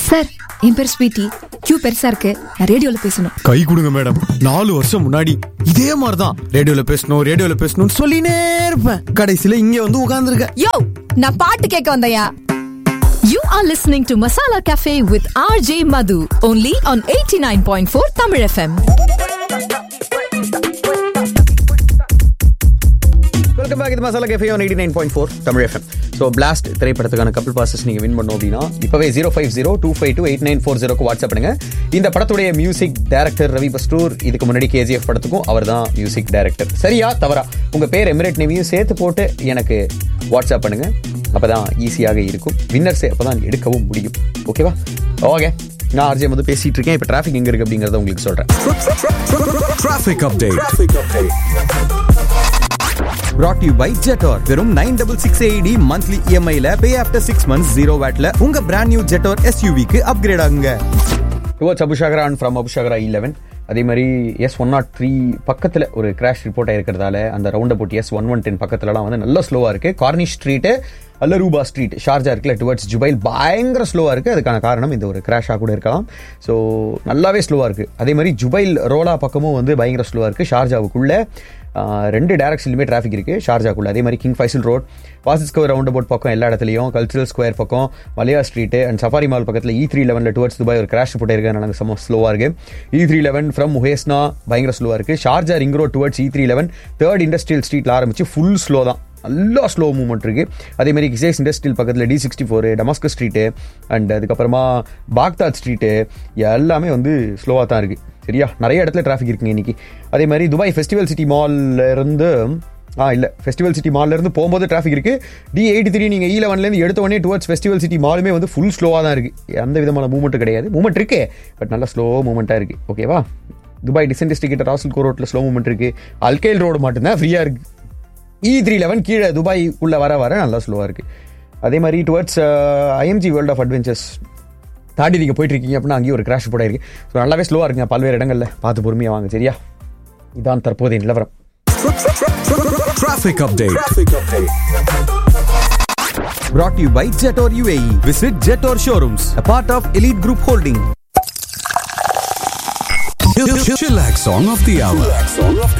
Sir என் பேர் sweetie Q பெருசா இருக்கு நான் ரேடியோல பேசணும் கை கொடுங்க மேடம் நாலு வருஷம் முன்னாடி இதே மாதிரி தான் ரேடியோல பேசணும் ரேடியோல பேசணும்னு சொல்லினே இருப்பேன் கடைசியில இங்க வந்து உட்கார்ந்துருக்க யோ நான் பாட்டு கேட்க வந்தயா You are listening to Masala Cafe with RJ Madhu only on 89.4 Tamil FM. Welcome back இது masala cafe on eighty nine point four Tamil FM so blast திரைப்படத்துக்கான கப்பிள் பாசஸ் நீங்கள் வின் பண்ணோம் அப்படின்னா இப்போவே zero five zero two five two eight nine four ஜீரோக்கு WhatsApp பண்ணுங்க இந்த படத்துடைய மியூசிக் டைரக்டர் ரவி பஸ்டூர் இதுக்கு முன்னாடி கேஜிஎஃப் படத்துக்கும் அவர் தான் மியூசிக் டைரக்டர் சரியா தவறா உங்கள் பேர் எமிரேட் நேவியும் சேர்த்து போட்டு எனக்கு வாட்ஸ்அப் பண்ணுங்க அப்பதான் ஈஸியாக இருக்கும் வின்னர்ஸே அப்பதான் எடுக்கவும் முடியும் ஓகேவா ஓகே நான் ஆர்ஜே வந்து பேசிட்டு இருக்கேன் இப்போ டிராஃபிக் எங்க இருக்கு அப்படிங்கறத உங்களுக்கு சொல்றேன் Traffic update. Brought to you by Jetor. வெறும் nine double six AED monthly இஎம்ஐல pay after six months zero வேட்ல உங்க பிராண்ட் நியூ ஜெட்டோர் எஸ்யூவிக்கு அப்கிரேட் ஆகுங்க towards Abu Shagara and from Abu Shagara eleven அதே மாதிரி எஸ் ஒன் நாட் த்ரீ பக்கத்தில் ஒரு கிராஷ் ரிப்போர்ட் ஆயிருக்கிறதால அந்த roundabout S one one ten பக்கத்துலலாம் வந்து நல்ல ஸ்லோவாக இருக்கு Corniche street Al Arouba street Sharjah இருக்குல்ல டுவர்ட்ஸ் ஜுபைல் பயங்கர ஸ்லோவாக இருக்குது அதுக்கான காரணம் இந்த ஒரு கிராஷாக கூட இருக்கலாம் ஸோ நல்லாவே ஸ்லோவாக இருக்குது அதே மாதிரி ஜுபைல் ரோலா பக்கமும் வந்து பயங்கர ஸ்லோவாக இருக்குது ஷார்ஜாவுக்குள்ளே ஆஹ், ரெண்டு டேரக்ஷன்லையுமே டிராஃபிக் இருக்குது ஷார்ஜாக்குள்ள அதே மாதிரி கிங் ஃபைசல் ரோட் வாசிஸ்கவர் ரவுண்ட் அபவுட் பக்கம் எல்லா இடத்துலையும் கல்ச்சுரல் ஸ்கொயர் பக்கம் மலையா ஸ்ட்ரீட்டு அண்ட் சஃபாரி மால் பக்கத்தில் இ த்ரீ லெவனில் டுவர்ட்ஸ் துபாய் ஒரு கிராஷ் போட்டு நாங்கள் செம்ம ஸ்லோவாக இருக்குது E three eleven from Muhaisnah பயங்கர ஸ்லோவாக இருக்குது Sharjah ring road towards E three eleven third industrial ஸ்ட்ரீட்டில் ஆரம்பிச்சு ஃபுல் ஸ்லோ தான் நல்லா ஸ்லோ மூவ்மெண்ட் இருக்கு அதே மாதிரி கிசேஸ் இண்டஸ்ட்ரியல் பக்கத்தில் D sixty four Damascus street and அதுக்கப்புறமா பாக்தாத் ஸ்ட்ரீட்டு எல்லாமே வந்து ஸ்லோவாக தான் இருக்கு சரியா நிறைய இடத்துல டிராஃபிக் இருக்குங்க இன்னைக்கு அதே மாதிரி துபாய் ஃபெஸ்டிவல் சிட்டி மால்ல இருந்து ஆ இல்லை ஃபெஸ்டிவல் சிட்டி மால்ல இருந்து போகும்போது டிராஃபிக் இருக்கு டி எயிட்டி த்ரீ நீங்கள் இ லெவன்லேருந்து எடுத்த உடனே டுவர்ட்ஸ் ஃபெஸ்டிவல் சிட்டி மாலுமே வந்து ஃபுல் ஸ்லோவாக தான் இருக்கு எந்த விதமான மூவ்மெண்ட்டும் கிடையாது மூவ்மெண்ட் இருக்கு பட் நல்லா ஸ்லோ மூவ்மெண்ட்டாக இருக்கு ஓகேவா துபாய் டிசன் டிஸ்ட்ரிக்ட் ராசல் கோ ரோட்டில் ஸ்லோ மூவ்மெண்ட் இருக்கு அல்கைல் ரோடு மட்டும்தான் ஃப்ரீயாக இருக்கு இ த்ரீ லெவன் கீழே துபாய் உள்ள வர வர நல்லா ஸ்லோவாக இருக்கு அதே மாதிரி towards IMG world of adventures தாண்டி நீங்கள் போயிட்டு இருக்கீங்க அப்படின்னா அங்கேயும் ஒரு கிராஷ் போட இருக்கு ஸோ நல்லாவே ஸ்லோவாக இருக்குங்க பல்வேறு இடங்கள்ல பார்த்து பொறுமையாக வாங்க சரியா இதான் தற்போதைய நிலவரம் Traffic update. Brought to you by Jetor UAE. Visit Jetor showrooms, a part of Elite Group Holding. Chillax song of the hour.